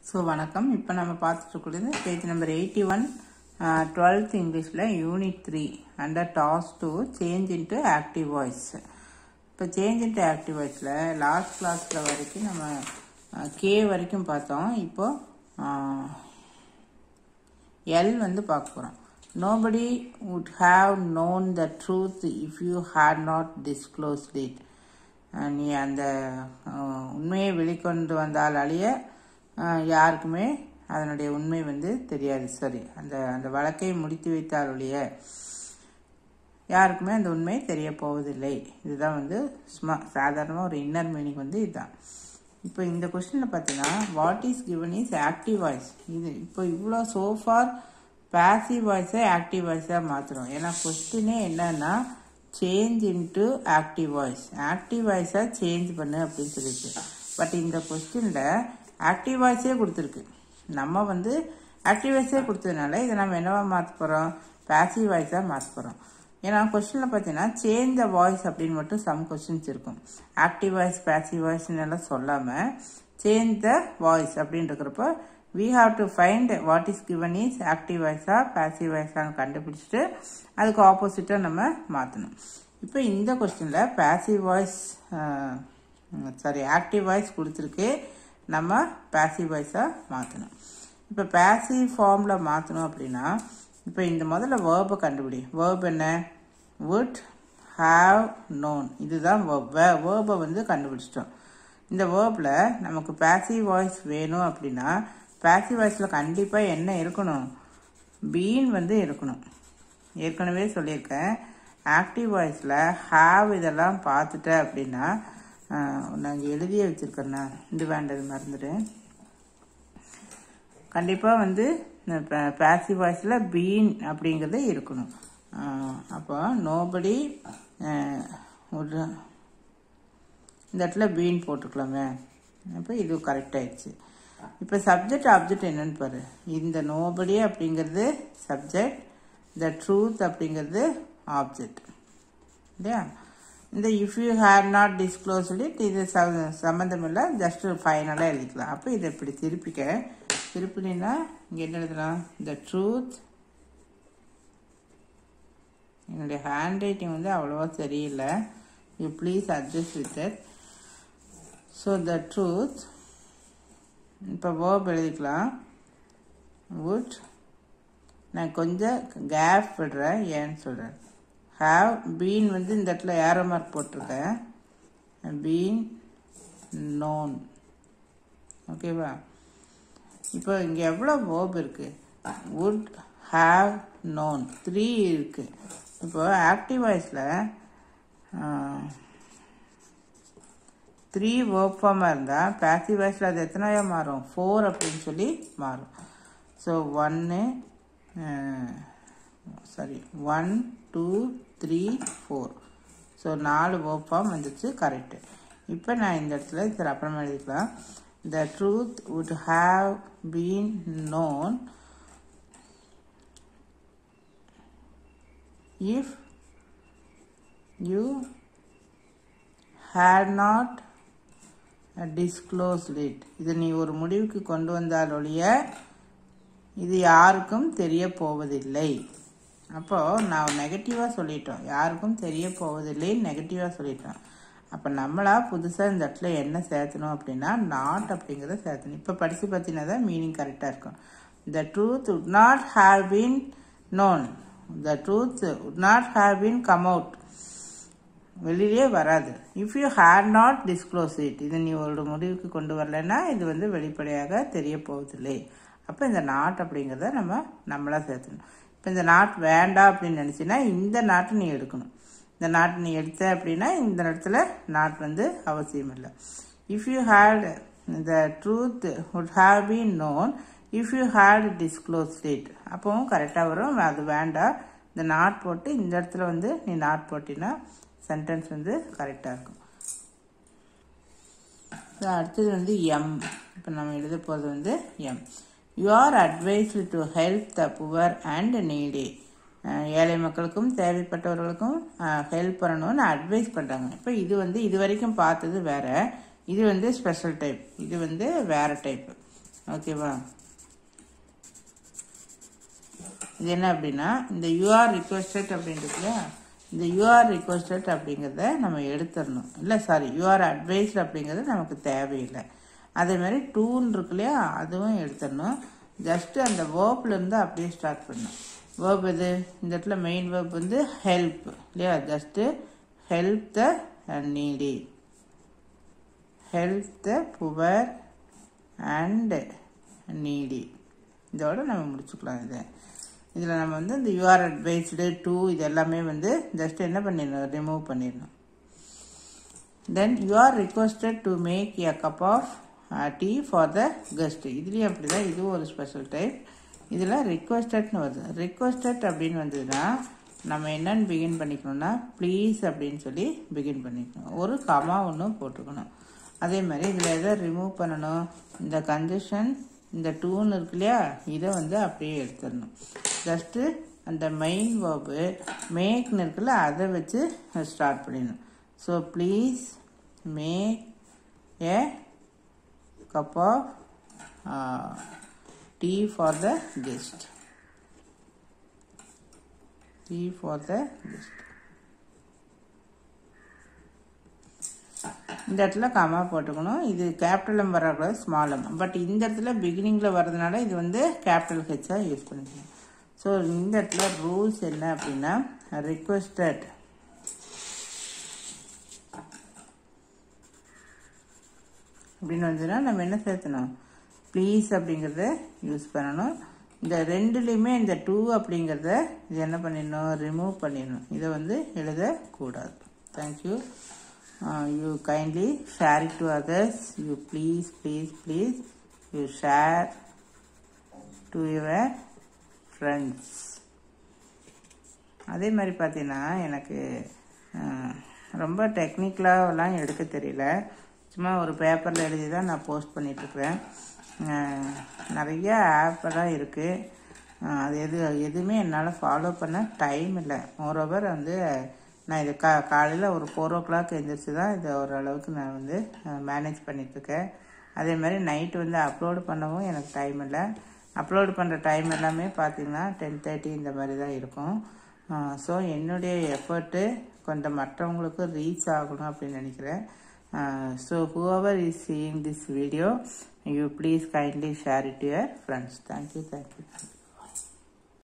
so வணக்கம் இப்போ நம்ம பார்த்துட்டு இருக்கிறது page number eighty one twelfth இங்கிலீஷில் unit three under task to change into active voice இப்போ சேஞ்ச் இன்ட்டு ஆக்டிவ் வாய்ஸில் லாஸ்ட் கிளாஸில் வரைக்கும் நம்ம கே வரைக்கும் பார்த்தோம் இப்போ எல் வந்து பார்க்க போகிறோம் nobody would have known the truth if you had not disclosed it நீ அந்த அஹ், உண்மையை வெளிக்கொண்டு வந்தால் அழிய அஹ், யாருக்குமே அதனுடைய உண்மை வந்து தெரியாது சரி அந்த அந்த வழக்கை முடித்து வைத்தால் ஒழிய யாருக்குமே அந்த உண்மை தெரிய போவதில்லை இதுதான் வந்து சும்மா சாதாரணமாக ஒரு இன்னர் மீனிங் வந்து இதுதான் இப்போ இந்த கொஸ்டினில் பார்த்தீங்கன்னா what is given is active voice இது இப்போ இவ்வளோ சோஃபார் பேசிவ் வாய்ஸை ஆக்டிவ் வாய்ஸாக மாற்றுறோம் ஏன்னா கொஸ்டினே என்னன்னா change into active voice active வாய்ஸாக சேஞ்ச் பண்ணு அப்படின்னு சொல்லியிருக்கு பட் இந்த கொஸ்டினில் ஆக்டிவ் வாய்ஸே கொடுத்துருக்கு நம்ம வந்து ஆக்டிவ் வாய்ஸே கொடுத்ததுனால இதை நம்ம என்னவா மாற்ற போகிறோம் பேசிவ் வாய்ஸாக மாற்ற போகிறோம் ஏன்னா கொஸ்டினில் பார்த்தீங்கன்னா சேஞ்ச் த வாய்ஸ் அப்படின்னு மட்டும் சம் கொஸ்டின்ஸ் இருக்கும் ஆக்டிவ் வாய்ஸ் பேசிவ் வாய்ஸ்னு எல்லாம் சொல்லாமல் சேஞ்ச் த வாய்ஸ் அப்படின்னு இருக்கிறப்போ we have to find what is given is active வாய்ஸா பேசிவ் வாய்ஸான்னு கண்டுபிடிச்சிட்டு அதுக்கு ஆப்போசிட்டாக நம்ம மாற்றணும் இப்போ இந்த கொஸ்டினில் passive voice sorry active voice கொடுத்துருக்கு நம்ம பேசிவ் வாய்ஸாக மாற்றணும் இப்போ பேசிவ் ஃபார்மில் மாற்றணும் அப்படின்னா இப்போ இந்த முதல்ல வேர்பை கண்டுபிடி வேர்ப் என்ன would have known இதுதான் வேர்ப் வேர்பை வந்து கண்டுபிடிச்சிட்டோம் இந்த வேர்பில் நமக்கு பேசிவ் வாய்ஸ் வேணும் அப்படின்னா பேசிவ் வாய்ஸில் கண்டிப்பாக என்ன இருக்கணும் பீன் வந்து இருக்கணும் ஏற்கனவே சொல்லியிருக்கேன் ஆக்டிவ் வாய்ஸில் ஹாவ் இதெல்லாம் பார்த்துட்ட அப்படின்னா நாங்கள் எழுதியே வச்சுருக்கேண்ணா இது வேண்டது மறந்துடு கண்டிப்பாக வந்து பேசிவ் வாய்ஸில் பீன் அப்படிங்கிறது இருக்கணும் ஆஹ் அப்போ நோபடி ஒரு இந்த இடத்துல பீன் போட்டுக்கலாமே அப்போ இது கரெக்ட் ஆயிடுச்சு இப்போ சப்ஜெக்ட் ஆப்ஜெக்ட் என்னன்னு பாரு இந்த நோபடி அப்படிங்கிறது சப்ஜெக்ட் த ட்ரூத் அப்படிங்கிறது ஆப்ஜெக்ட் இல்லையா இந்த if you had not disclose it இது ச- சம்மந்தம் இல்லை ஜஸ்ட் ஃபைனலாக எழுதிக்கலாம் அப்போ இதை இப்படி திருப்பிக்க திருப்பினா இங்கே என்ன எழுதலாம் த ட்ரூத் என்னுடைய ஹேண்ட் ரைட்டிங் வந்து அவ்வளோவா சரியில்லை you please adjust with it so the truth இப்போ வேர்ப் எழுதிக்கலாம் would நான் கொஞ்சம் கேப் விடுறேன் ஏன்னு சொல்கிறேன் ஹாவ் பீன் வந்து இந்த இடத்துல ஏரோ மார்க் போட்டிருக்கேன் பீன் நோன் ஓகேவா இப்போ இங்கே எவ்வளோ வேர்ப் இருக்குது would have known த்ரீ இருக்குது இப்போ ஆக்டிவ் வாய்ஸில் த்ரீ ஒர்க் ஃபார்மாக இருந்தால் பேசிவ் வாய்ஸில் அது எத்தனையா மாறும் ஃபோர் அப்படின்னு சொல்லி மாறும் ஸோ ஒன்று sorry one two three four so நாலு ஒர்க் ஃபார்ம் வந்துச்சு கரெக்டு இப்போ நான் இந்த இடத்துல சரி அப்புறமா எழுதிக்கலாம் the truth would have been known if you had not disclosed it இது நீ ஒரு முடிவுக்கு கொண்டு வந்தால் ஒழிய இது யாருக்கும் தெரிய போவதில்லை அப்போ நான் நெகட்டிவாக சொல்லிட்டோம் யாருக்கும் தெரிய போவதில்லை நெகட்டிவாக சொல்லிட்டோம் அப்போ நம்மளா புதுசாக இந்த இடத்துல என்ன சேர்த்தணும் அப்படின்னா நாட் அப்படிங்கிறத சேர்த்தணும் இப்போ படித்து பார்த்தீங்கன்னா தான் மீனிங் கரெக்டாக இருக்கும் the truth would not have been known the truth would not have been come out வெளியிலே வராது if you had not disclose it இது நீ ஒரு முடிவுக்கு கொண்டு வரலைன்னா இது வந்து வெளிப்படையாக தெரிய போவதில்லை அப்போ இந்த நாட் அப்படிங்கிறத நம்ம நம்மளா சேர்த்தணும் இப்போ இந்த நாட் வேண்டாம் அப்படின்னு நினச்சின்னா இந்த நாட்டை நீ எடுக்கணும் இந்த நாட்டை நீ எடுத்த அப்படின்னா இந்த இடத்துல நாட் வந்து அவசியம் இல்லை if you had the truth would have been known if you had disclosed it அப்போவும் கரெக்டாக வரும் அது வேண்டாம் இந்த நாட் போட்டு இந்த இடத்துல வந்து நீ நாட் போட்டினா சென்டென்ஸ் வந்து கரெக்டாக இருக்கும் So, அடுத்தது வந்து எம் இப்போ நம்ம எழுத போகிறது வந்து um you are advised to help the poor and needy ஏழை மக்களுக்கும் தேவைப்பட்டவர்களுக்கும் ஹெல்ப் பண்ணணும்னு அட்வைஸ் பண்ணுறாங்க இப்போ இது வந்து இது வரைக்கும் பார்த்தது வேற இது வந்து ஸ்பெஷல் டைப் இது வந்து வேற டைப் ஓகேவா இது என்ன அப்படின்னா இந்த யூஆர் ரிக்வஸ்டட் அப்படின்றது இல்லையா இந்த யூஆர் ரிக்வஸ்டட் அப்படிங்கிறத நம்ம எடுத்துடணும் இல்லை சாரி யூஆர் அட்வைஸ்ட் அப்படிங்கிறது நமக்கு தேவையில்லை அதே மாதிரி டூன் இருக்கு இல்லையா அதுவும் எடுத்துடணும் ஜஸ்ட்டு அந்த வேர்ப்லேருந்து அப்படியே ஸ்டார்ட் பண்ணணும் வேர்ப் எது இந்த இடத்துல மெயின் வேர்ப் வந்து ஹெல்ப் இல்லையா just help the needy help the poor and needy இதோட நம்ம முடிச்சுக்கலாம் இதை இதில் நம்ம வந்து இந்த யூஆர் அட்வைஸ்டு டூ இது எல்லாமே வந்து ஜஸ்ட் என்ன பண்ணிடணும் ரிமூவ் பண்ணிடணும் then you are requested to make a cup of tea for the guest இதுலேயும் அப்படி தான் இதுவும் ஒரு ஸ்பெஷல் டைப் இதில் ரிக்வஸ்டட்னு வருது ரிக்வஸ்டட் அப்படின்னு வந்ததுன்னா நம்ம என்னன்னு பிகின் பண்ணிக்கணும்னா ப்ளீஸ் அப்படின்னு சொல்லி பிகின் பண்ணிக்கணும் ஒரு கமா ஒன்று போட்டுக்கணும் அதே மாதிரி இதில் எதை ரிமூவ் பண்ணணும் இந்த கன்ஜெஷன் இந்த டூன் இருக்கு இல்லையா இதை வந்து அப்படியே எடுத்துடணும் ஜஸ்ட்டு அந்த மெயின் வேர்பு மேக்னு இருக்குல்ல அதை வச்சு ஸ்டார்ட் பண்ணிடணும் so please make a cup of tea for the guest tea for the guest இந்த இடத்துல கமா போட்டுக்கணும் இது கேபிட்டல் எம் வரக்கூடாது ஸ்மால் எம் பட் இந்த இடத்துல பிகினிங்கில் வர்றதுனால இது வந்து கேபிட்டல் ஹெச்சாக யூஸ் பண்ணிக்கணும் ஸோ இந்த இடத்துல ரூல்ஸ் என்ன அப்படின்னா ரிக்வஸ்டட் அப்படின்னு வந்ததுன்னா நம்ம என்ன சேர்த்தணும் ப்ளீஸ் அப்படிங்கிறத யூஸ் பண்ணணும் இந்த ரெண்டுலேயுமே இந்த டூ அப்படிங்கிறத இது என்ன பண்ணிடணும் ரிமூவ் பண்ணிடணும் இதை வந்து எழுதக்கூடாது thank you you kindly share it to others you please please please you share to your friends அதே மாதிரி பார்த்தீங்கன்னா எனக்கு ரொம்ப டெக்னிக்கலாகலாம் எடுக்க தெரியல சும்மா ஒரு பேப்பரில் எழுதி தான் நான் போஸ்ட் பண்ணிகிட்ருக்குறேன் நிறைய ஆப்பெல்லாம் இருக்குது அது எது எதுவுமே என்னால் ஃபாலோ பண்ண டைம் இல்லை மோரோவர் வந்து நான் இது கா காலையில் ஒரு ஃபோர் ஓ கிளாக் எழுந்திரிச்சு தான் இதை ஓரளவுக்கு நான் வந்து மேனேஜ் பண்ணிகிட்ருக்கேன் அதே மாதிரி நைட்டு வந்து அப்லோடு பண்ணவும் எனக்கு டைம் இல்லை அப்லோடு பண்ணுற டைம் எல்லாமே பார்த்திங்கன்னா டென் தேர்ட்டி இந்த மாதிரி தான் இருக்கும் ஸோ என்னுடைய எஃபர்ட்டு கொஞ்சம் மற்றவங்களுக்கு ரீச் ஆகணும் அப்படின்னு நினைக்கிறேன் so whoever is seeing this video you please kindly share it your friends thank you thank you